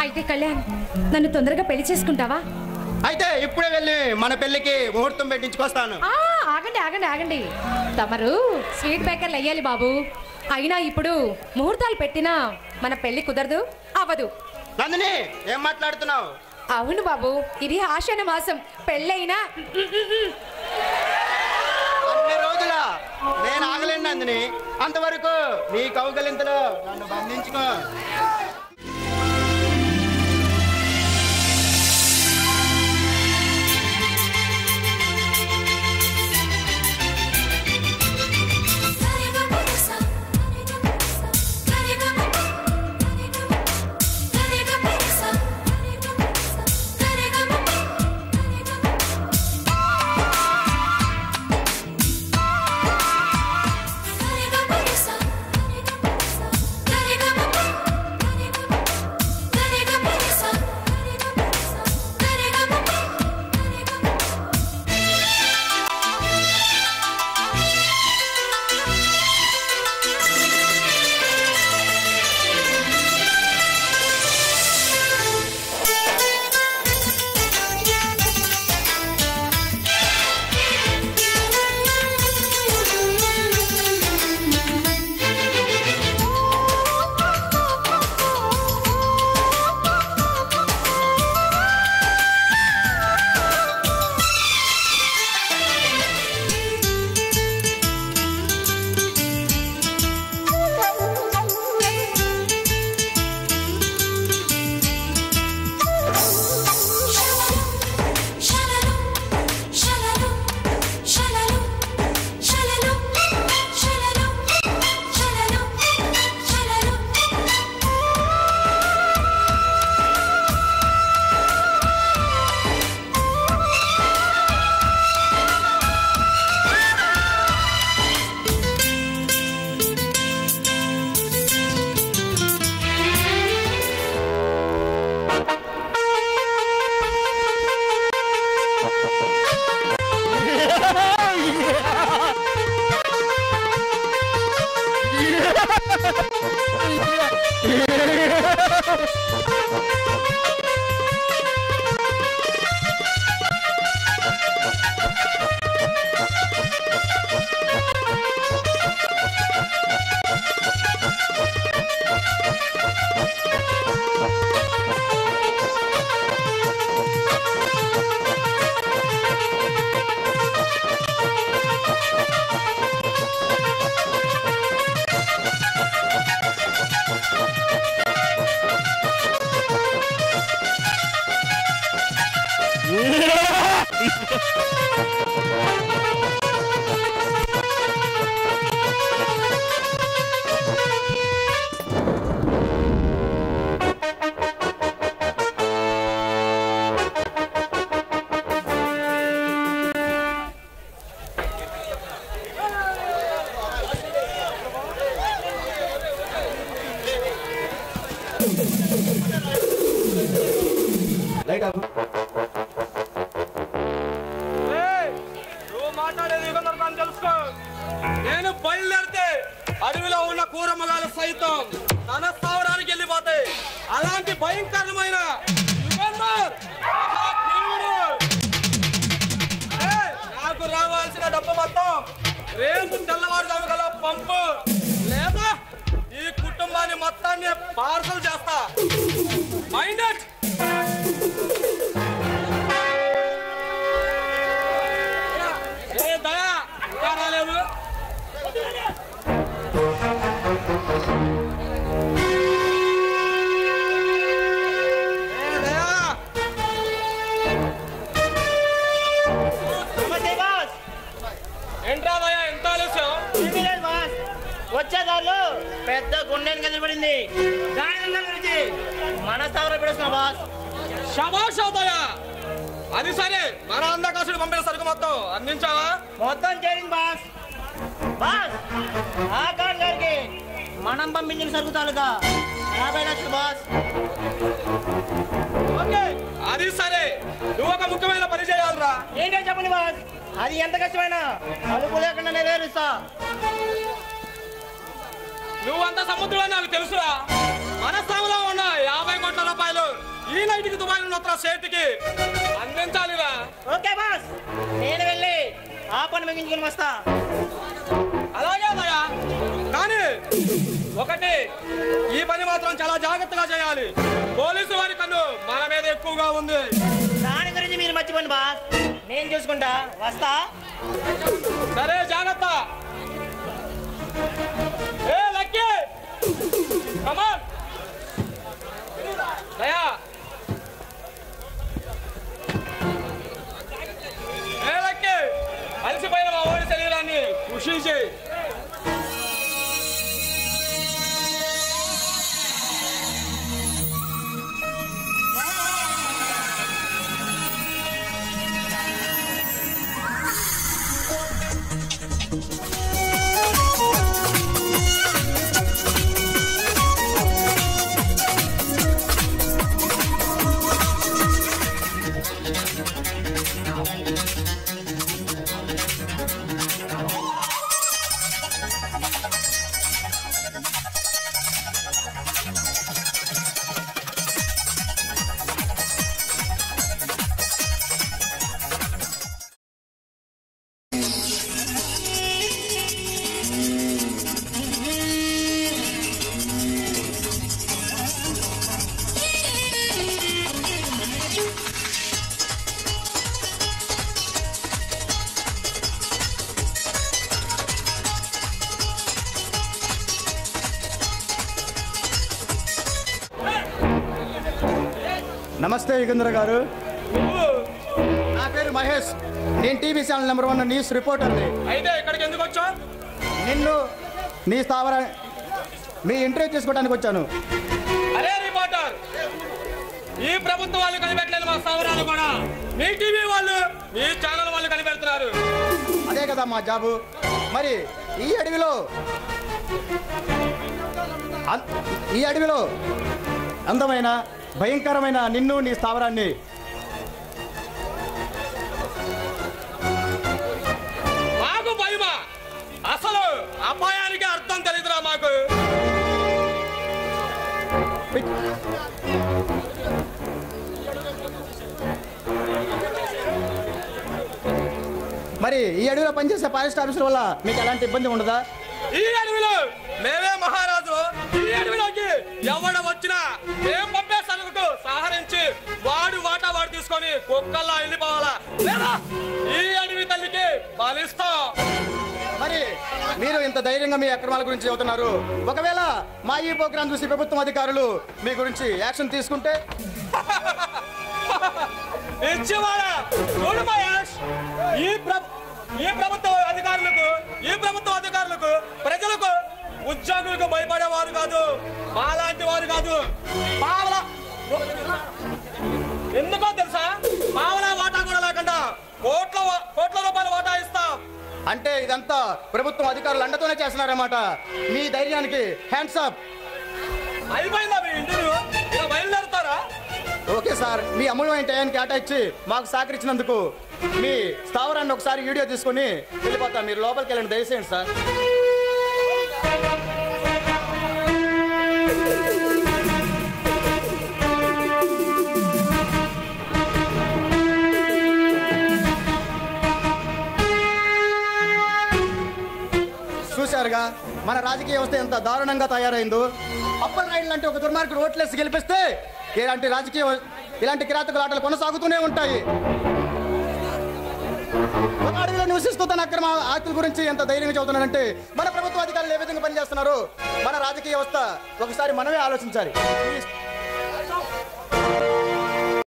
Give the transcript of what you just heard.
అయితే కళ్యాణ్ నన్ను తొందరగా పెళ్లి చేసుకుంటావా అయితే ఇప్పుడే వెళ్ళి మన పెళ్ళికి ముహూర్తం పెట్టించుకొస్తాను ఆ, ఆగండి ఆగండి ఆగండి తమరు స్వీట్ బేకర్లు అయ్యాలి బాబు అయినా ఇప్పుడు ముహూర్తాలు పెట్టినా మన పెళ్లి కుదరదు అవ్వదు నందిని ఏం మాట్లాడుతున్నావు అవును బాబు ఇది ఆషాఢ మాసం పెళ్ళైనా అన్ని రోజుల నేను ఆగలేను నందిని అంతవరకు నీ కౌగలింతలో నన్ను బంధించుకో నువ్వు మాట్లాడేది యుగంధర్ తెలుసుకో నేను బయలుదేరితే అడవిలో ఉన్న కూరమగాలు సైతం తన స్థావరానికి వెళ్ళిపోతాయి అలాంటి భయంకరమైన యుగంధర్ మహాదేవుడు. ఏయ్, నాకు రావాల్సిన డబ్బు మొత్తం రేపు తెల్లవారుజాము గల పంపు లేదా ఈ కుటుంబాన్ని మొత్తాన్ని పార్సల్ చేస్తా మైండ్ ఇట్ ఏ దయా ఇంకా రాలేదు ఏ దయా ఏంట్రా దయా ఎంత ఆలస్యం వచ్చేదారు పెద్ద గుండెని కదిలిపడింది దాని గురించి మన స్థావరం పెడుతున్నా బాస్ శబాష్ దయా అది సరే మన అందకాసుడు పంపిన సరుకు మొత్తం అందించావా మొత్తం చేరింది బాస్ బాస్ ఆకాన్ గారికి మనం పంపించిన సరుకు తాలూకా యాభై లక్షలు బాస్ ఓకే అది సరే నువ్వు ఒక ముఖ్యమైన పని చేయాలిరా ఏంటో చెప్పండి బాస్ అది ఎంత కష్టమైనా అదుపు లేకుండా నెరవేరుస్తా నువ్వంత సముద్రం నాకు తెలుసురా మన స్థానంలో ఉన్న యాభై కోట్ల రూపాయలు బయటికి దుబాయ్ ఉన్న చేతికి అందించాలిరా ఓకే బాస్ నేను వెళ్ళి ఆ పని ముగించుకుని వస్తా అలాగే అన్నయ్య కానీ ఒకటి ఈ పని మాత్రం చాలా జాగ్రత్తగా చేయాలి పోలీసు వారి కన్ను మన మీద ఎక్కువగా ఉంది దాని గురించి మీరు మర్చిపోండి బాస్ నేను చూసుకుంటా వస్తా సరే జాగ్రత్త ఏ లక్కీ కమాన్ దయా ఏ లక్కీ అలసిపోయిన మా ఓడి శరీరాన్ని కృషి చేయి నమస్తే యుగేంద్ర గారు నువ్వు నా పేరు మహేష్ నేను TV channel number one news రిపోర్టర్ని అయితే ఇక్కడికి ఎందుకు వచ్చావు నిన్ను నీ స్థావర మీ ఇంటర్వ్యూ చేసుకోవడానికి వచ్చాను అరే రిపోర్టర్ ఈ ప్రభుత్వం వాళ్ళు కనిపెట్టలేదు మా స్థావరాలు కూడా మీ టీవీ వాళ్ళు మీ ఛానల్ వాళ్ళు కనిపెడుతున్నారు అదే కదా మా జాబు మరి ఈ అడవిలో అన్- ఈ అడవిలో అందమైన భయంకరమైన నిన్ను నీ స్థావరాన్ని మాకు భయమా అసలు అపాయానికి అర్థం తెలియదురా మాకు పిచ్- మరి ఈ అడవిలో పనిచేసే ఫారెస్ట్ ఆఫీసర్ వల్ల మీకు ఎలాంటి ఇబ్బంది ఉండదా ఈ అడవిలో మేమే మహారాజు ఈ అడవిలోకి ఎవడ వచ్చినా మేం పంపే సరుకుకు సహరించి వాడు వాటా వాడు తీసుకొని కుక్కల్లా వెళ్ళిపోవాలా లేదా ఈ అడవి తల్లికి బలిస్తాం మరి మీరు ఇంత ధైర్యంగా మీ అక్రమాల గురించి చెబుతున్నారు ఒకవేళ మా ఈ ప్రోగ్రాం చూసి ప్రభుత్వం అధికారులు మీ గురించి యాక్షన్ తీసుకుంటే ఇచ్చివాడా చూడు మహేష్ ఈ ప్ర ఈ ప్రభుత్వ అధికారులకు ఈ ప్రభుత్వ అధికారులకు ప్రజలకు ఉద్యోగులకు భయపడేవారు కాదు మాలాంటి వారు కాదు పావల ఎందుకో తెలుసా పావల వాటా కూడా లేకుండా కోట్ల వా- కోట్ల రూపాయల వాటా ఇస్తాం అంటే ఇదంతా ప్రభుత్వం అధికారులు అండతోనే చేస్తున్నారన్నమాట మీ ధైర్యానికి హ్యాండ్స్ అప్ అయిపోయిందా మీ ఇంటర్వ్యూ ఇక బయలుదేరుతారా ఓకే సార్ మీ అమూల్యమైన టయానికి కేటాయించి మాకు సహకరించినందుకు మీ స్థావరాన్ని ఒకసారి వీడియో తీసుకొని వెళ్ళిపోతాం మీరు లోపలికి వెళ్ళండి దయచేయండి సార్ చూశారుగా మన రాజకీయ వ్యవస్థ ఎంత దారుణంగా తయారైందో అప్పర్ రైడ్ లాంటి ఒక దుర్మార్గుడు ఓట్లేసి గెలిపిస్తే ఇలాంటి రాజకీయ ఇలాంటి కిరాతకుల ఆటలు కొనసాగుతూనే ఉంటాయి ఒక అడవిలో నివసిస్తూ తన అక్రమ ఆస్తుల గురించి ఎంత ధైర్యంగా చదువుతున్నాడంటే మన ప్రభుత్వ అధికారులు ఏ విధంగా పనిచేస్తున్నారు మన రాజకీయ వ్యవస్థ ఒకసారి మనమే ఆలోచించాలి ఈ